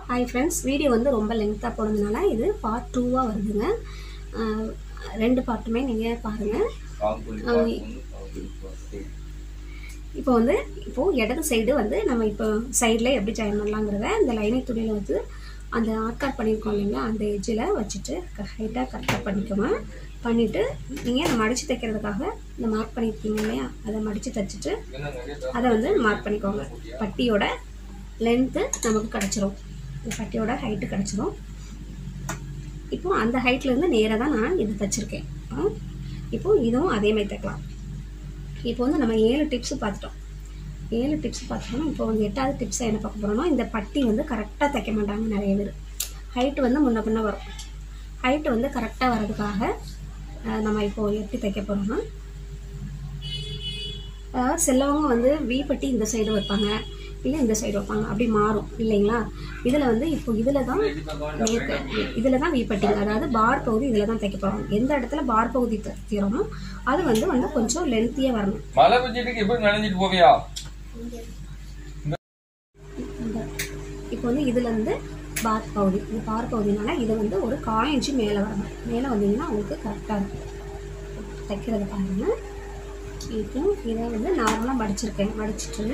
Hi friends video வந்து ரொம்ப லென்த்தாக போனதுனால இது பார்ட் டூவாக வருதுங்க அஹ் ரெண்டு பார்ட்டுமே நீங்கள் பாருங்கள் பாகுபலி ஆ, part ஒண்ணு, பாகுபலி part two. இப்போ வந்து இப்போது இடது சைடு வந்து நம்ம இப்போ சைடில் எப்படி ஜாயின் பண்ணலாங்கிறத இந்த லைனிங் துணியில் வந்து அந்த ஆட்கார் பண்ணியிருக்கோம் இல்லைங்களா அந்த எஜ்ஜில் வச்சுட்டு ஹைட்டாக கரெக்டாக பண்ணிக்கோங்க பண்ணிவிட்டு நீங்கள் அந்த மடித்து தைக்கிறதுக்காக இந்த மார்க் பண்ணியிருக்கீங்க இல்லையா அதை மடித்து தைச்சிட்டு அதை வந்து மார்க் பண்ணிக்கோங்க பட்டியோட லென்த்து நமக்கு கிடச்சிரும் இந்த பட்டியோட ஹைட்டு கிடச்சிரும் இப்போ அந்த ஹைட்லேருந்து நேராக தான் நான் இது தைச்சிருக்கேன் ஆ? இப்போ இதுவும் அதே மாதிரி தைக்கலாம் இப்போ வந்து நம்ம ஏழு டிப்ஸு பார்த்துட்டோம் ஏழு டிப்ஸ் பார்த்துட்டோம்னா இப்போ வந்து எட்டாவது டிப்ஸை என்ன பார்க்க போகிறோம்னா இந்த பட்டி வந்து கரெக்டாக தைக்க மாட்டாங்க நிறைய பேர் ஹைட்டு வந்து முன்ன பின்ன வரும் ஹைட்டு வந்து கரெக்டாக வர்றதுக்காக அஹ், நம்ம இப்போ எப்படி தைக்க போகிறோம்னா அதாவது சிலவங்க வந்து வி பட்டி இந்த சைடு வைப்பாங்க இல்லை இந்த சைடு வைப்பாங்க அப்படி மாறும் இல்லைங்களா இதில் வந்து இப்போ இதில் தான் நேர்க்க இதில் தான் வி பட்டிங்க அதாவது பார் பகுதி இதில் தான் தைக்க போகிறோம் எந்த இடத்துல பார் பகுதி தைக்கிறோமோ அது வந்து வந்து கொஞ்சம் லென்த்தியாக வரணும் மழை பெஞ்சிட்டு எப்படி நனைஞ்சிட்டு போவியா இந்த இப்போ வந்து இதில் வந்து பார் பகுதி இந்த பார் பகுதினால இது வந்து ஒரு கால் இன்ச்சு மேலே வரணும் மேலே வந்தீங்கன்னா உங்களுக்கு கரெக்டாக இருக்கும் தைக்கிறது பாருங்க இப்போ இதை வந்து நார்மலாக மடிச்சிருக்கேன் மடிச்சிட்டு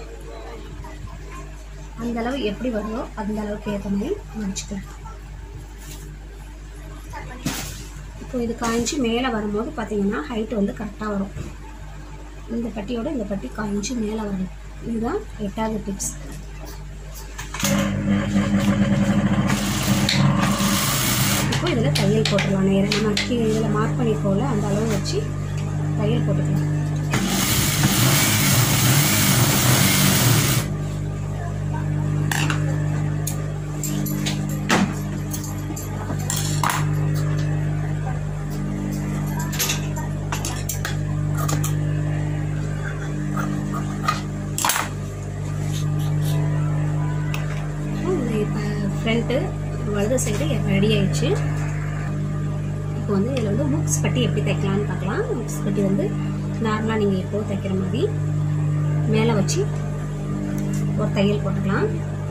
அந்த அளவு எப்படி வருதோ அந்த அளவுக்கு ஏற்ற மாதிரி மடிச்சுக்கிறேன் இப்போ இது காய்ஞ்சி மேலே வரும்போது பார்த்தீங்கன்னா ஹைட்டு வந்து கரெக்டாக வரும் இந்த பட்டியோட இந்த பட்டி காய்ஞ்சி மேலே வரும் இதுதான் எட்டாவது டிப்ஸ் இப்போ இதில் தையல் போட்டுடலாம் நேரம் நம்ம கீழே இதில் மார்க் பண்ணிருக்கோம்ல அந்த அளவு வச்சு தையல் போட்டுக்கலாம் இப்போ ஃப்ரண்ட்டு வலது சைடு ரெடி ஆயிடுச்சு இப்போ வந்து இதில் வந்து புக்ஸ் பட்டி எப்படி தைக்கலாம்னு பார்க்கலாம் புக்ஸ் பட்டி வந்து நார்மலாக நீங்கள் எப்போது தைக்கிற மாதிரி மேலே வச்சு ஒரு தையல் போட்டுக்கலாம்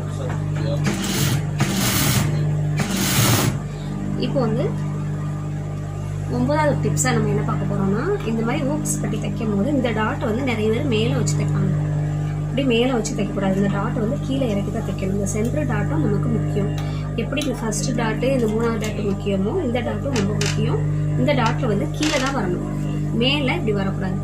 இப்போ வந்து ஒன்பதாவது டிப்ஸாக நம்ம என்ன பார்க்க போகிறோம்னா இந்த மாதிரி ஹூக்ஸ் பட்டி தைக்கும் போது இந்த டாட் வந்து நிறைய பேர் மேலே வச்சு தைப்பாங்க அப்படி மேலே வச்சு தைக்கக்கூடாது இந்த டாட் வந்து கீழே இறக்கி தான் தைக்கணும் இந்த சென்டர் டாட்டும் நமக்கு முக்கியம் எப்படி இந்த ஃபர்ஸ்ட் டாட்டு இந்த மூணாவது டாட்டு முக்கியமோ இந்த டாட்டும் ரொம்ப முக்கியம் இந்த டாட்டில் வந்து கீழே தான் வரணும் மேலே இப்படி வரக்கூடாது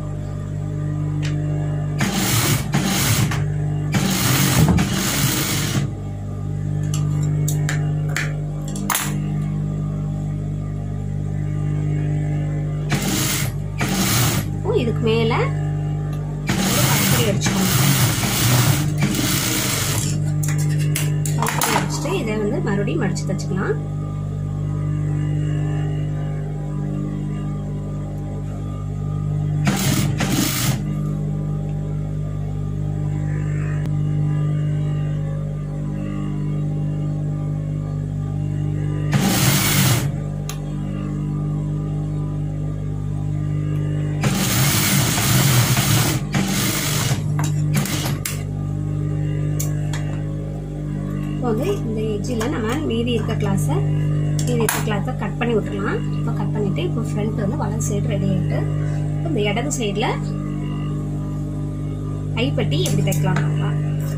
இப்போ இதுக்கு மேலே ஒரு பச்சடி அடிச்சுக்கணும் பச்சடி அடிச்சுட்டு இதை வந்து மறுபடியும் மடிச்சு தச்சுக்கலாம் இப்போ வந்து இந்த எஜ்ஜில் நம்ம மீதி இருக்க கிளாஸை மீதி இருக்க கிளாஸை கட் பண்ணி விட்டுறலாம் இப்போ கட் பண்ணிவிட்டு இப்போ ஃப்ரண்ட் வந்து வலது சைடு ரெடி ஆகிட்டு இப்போ இந்த இடது சைடில் ஐப்பட்டி எப்படி தைக்கலாம் பார்க்கலாம்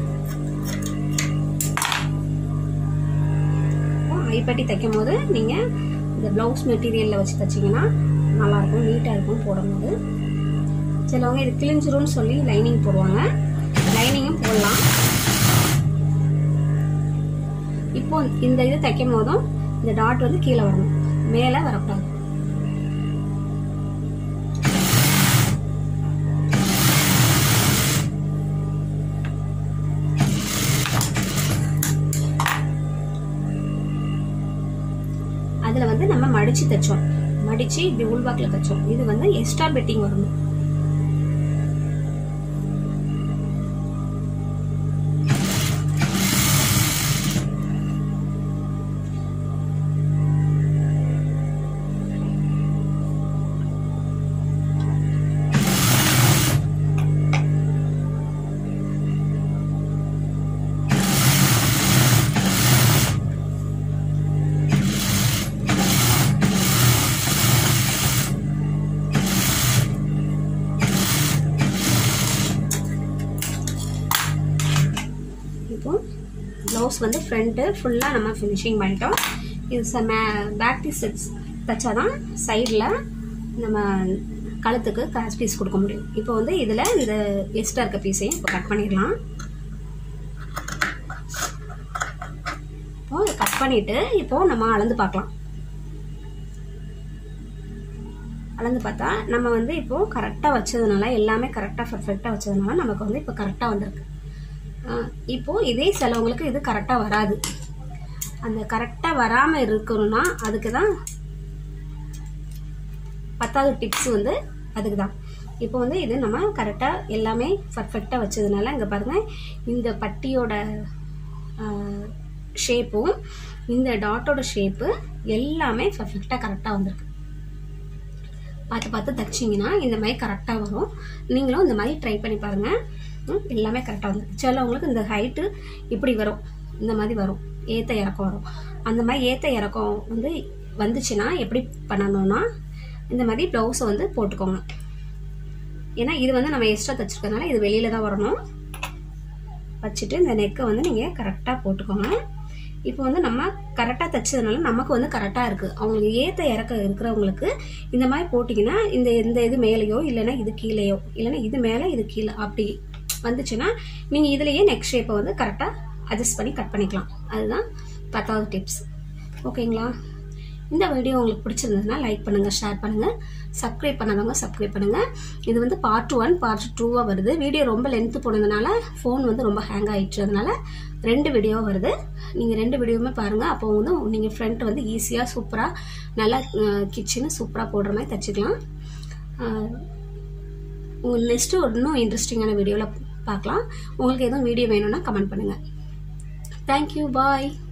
இப்போ ஐப்பட்டி தைக்கும் போது நீங்கள் இந்த ப்ளவுஸ் மெட்டீரியலில் வச்சு தைச்சிங்கன்னா நல்லாயிருக்கும் நீட்டாக இருக்கும் போடும்போது சிலவங்க இது கிழிஞ்சிரும்னு சொல்லி லைனிங் போடுவாங்க லைனிங்கும் போடலாம் இப்போ இந்த இது தைக்கும் போதும் இந்த டாட் வந்து கீழே வரணும் மேலே வரக்கூடாது அதில் வந்து நம்ம மடிச்சு தைச்சோம் மடிச்சு இப்படி உள்வாக்கில் தைச்சோம் இது வந்து எக்ஸ்ட்ரா பெட்டிங் வரணும் ப்ளவுஸ் வந்து ஃப்ரண்ட்டு ஃபுல்லாக நம்ம ஃபினிஷிங் பண்ணிட்டோம் இது ச மே பேக் பீஸ் தைச்சாதான் சைடில் நம்ம கழுத்துக்கு கிராஸ் பீஸ் கொடுக்க முடியும் இப்போ வந்து இதில் இந்த எக்ஸ்ட்ரா இருக்க பீஸையும் இப்போ கட் பண்ணிடலாம் இப்போ கட் பண்ணிவிட்டு இப்போ நம்ம அளந்து பார்க்கலாம் அளந்து பார்த்தா நம்ம வந்து இப்போது கரெக்டாக வச்சதுனால எல்லாமே கரெக்டாக பர்ஃபெக்டாக வச்சதுனால நமக்கு வந்து இப்போ கரெக்டாக வந்திருக்கு ஆஹ் இப்போ இதே சிலவங்களுக்கு இது கரெக்டாக வராது அந்த கரெக்டாக வராமல் இருக்கணும்னா அதுக்கு தான் பத்தாவது டிப்ஸ் வந்து அதுக்கு தான் இப்போ வந்து இது நம்ம கரெக்டாக எல்லாமே பர்ஃபெக்டாக வச்சதுனால இங்கே பாருங்கள் இந்த பட்டியோட ஷேப்பும் இந்த டாட்டோட ஷேப்பு எல்லாமே பர்ஃபெக்டாக கரெக்டாக வந்திருக்கு பார்த்து பார்த்து தைச்சிங்கன்னா இந்த மாதிரி கரெக்டாக வரும் நீங்களும் இந்த மாதிரி ட்ரை பண்ணி பாருங்கள் ம், எல்லாமே கரெக்டாக வந்து சிலவங்களுக்கு இந்த ஹைட்டு இப்படி வரும் இந்த மாதிரி வரும் ஏத்த இறக்கம் வரும் அந்த மாதிரி ஏத்த இறக்கம் வந்து வந்துச்சுன்னா எப்படி பண்ணணும்னா இந்த மாதிரி ப்ளவுஸை வந்து போட்டுக்கோங்க ஏன்னா இது வந்து நம்ம எக்ஸ்ட்ரா தைச்சிருக்கனால இது வெளியில தான் வரணும் வச்சுட்டு இந்த நெக்கை வந்து நீங்கள் கரெக்டாக போட்டுக்கோங்க இப்போ வந்து நம்ம கரெக்டாக தைச்சதுனால நமக்கு வந்து கரெக்டாக இருக்குது அவங்களுக்கு ஏற்ற இறக்க இருக்கிறவங்களுக்கு இந்த மாதிரி போட்டிங்கன்னா இந்த இந்த இது மேலேயோ இல்லைன்னா இது கீழேயோ இல்லைன்னா இது மேலே இது கீழே அப்படி வந்துச்சுன்னா நீங்கள் இதுலேயே நெக் ஷேப்பை வந்து கரெக்டாக அட்ஜஸ்ட் பண்ணி கட் பண்ணிக்கலாம் அதுதான் பத்தாவது டிப்ஸ் ஓகேங்களா இந்த வீடியோ உங்களுக்கு பிடிச்சிருந்ததுன்னா லைக் பண்ணுங்கள் ஷேர் பண்ணுங்கள் சப்ஸ்கிரைப் பண்ணாதவங்க சப்ஸ்கிரைப் பண்ணுங்கள் இது வந்து பார்ட் ஒன் பார்ட் டூவாக வருது வீடியோ ரொம்ப லென்த்து போனதுனால ஃபோன் வந்து ரொம்ப ஹேங் ஆயிடுச்சு அதனால ரெண்டு வீடியோ வருது நீங்கள் ரெண்டு வீடியோவுமே பாருங்கள் அப்போ வந்து நீங்கள் ஃப்ரண்ட் வந்து ஈஸியாக சூப்பராக நல்லா கிச்சனு சூப்பராக போடுற மாதிரி தச்சுக்கலாம் உங்கள் நெக்ஸ்ட்டு ஒரு இன்னும் இன்ட்ரெஸ்டிங்கான வீடியோவில் பார்க்கலாம் உங்களுக்கு எதுவும் வீடியோ வேணும்னா கமெண்ட் பண்ணுங்கள் தேங்க்யூ பாய்